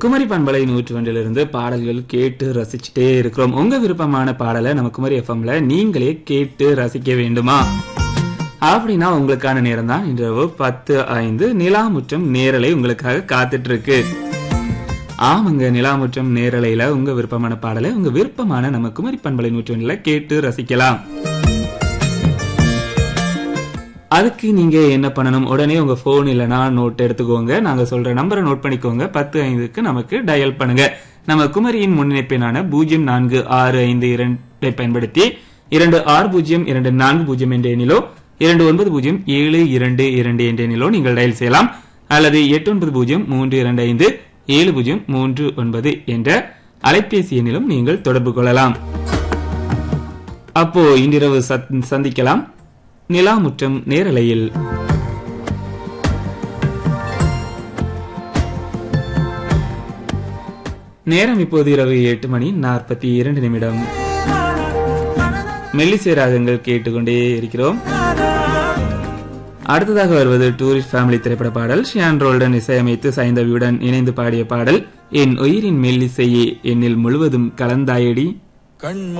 குமரி பண்பலை நூற்றொன்றிலிருந்து பாடல்கள் கேட்டு ரசிச்சுட்டே இருக்கிறோம் உங்க விருப்பமான பாடலை நம்ம குமரி எஃப்எம்ல நீங்களே கேட்டு ரசிக்க வேண்டுமா அப்படின்னா உங்களுக்கான நேரம் தான் இன்றிரவு பத்து ஐந்து நிலாமுற்றம் நேரலை உங்களுக்காக காத்துட்டு இருக்கு ஆமாங்க நிலாமுற்றம் நேரலையில உங்க விருப்பமான பாடலை உங்க விருப்பமான நம்ம குமரி பண்பலை நூற்றொன்றில கேட்டு ரசிக்கலாம் அதுக்கு நீங்க என்ன பண்ணணும் உடனே உங்க போன் இல்லனா நோட் எடுத்துக்கோங்க நாங்க சொல்ற நம்பரை நோட் பண்ணிக்கோங்க பத்து ஐந்துக்கு நமக்கு டயல் பண்ணுங்க நம்ம குமரியின் முன்னிணைப்பினான பூஜ்ஜியம் நான்கு ஆறு ஐந்து இரண்டை பயன்படுத்தி இரண்டு ஆறு பூஜ்ஜியம் இரண்டு நான்கு பூஜ்ஜியம் என்ற எண்ணிலோ இரண்டு ஒன்பது பூஜ்ஜியம் ஏழு இரண்டு இரண்டு என்ற எண்ணிலோ நீங்கள் டயல் செய்யலாம் அல்லது எட்டு ஒன்பது பூஜ்ஜியம் மூன்று இரண்டு ஐந்து ஏழு பூஜ்ஜியம் மூன்று ஒன்பது என்ற அலைபேசி எண்ணிலும் நீங்கள் தொடர்பு கொள்ளலாம் அப்போ இன்றிரவு சத்- சந்திக்கலாம் நிலாமுற்றம் நேரலையில் நேரம் இப்போது இரவு எட்டு மணி நாற்பத்தி இரண்டு நிமிடம் மெல்லிசை ராகங்கள் கேட்டுக்கொண்டே இருக்கிறோம் அடுத்ததாக வருவது டூரிஸ்ட் ஃபேமிலி திரைப்பட பாடல் ஷியான் ரோல்டன் இசையமைத்து சைந்தவியுடன் இணைந்து பாடிய பாடல் என் உயிரின் மெல்லிசையே என்னில் முழுவதும் கலந்தாயடி கண்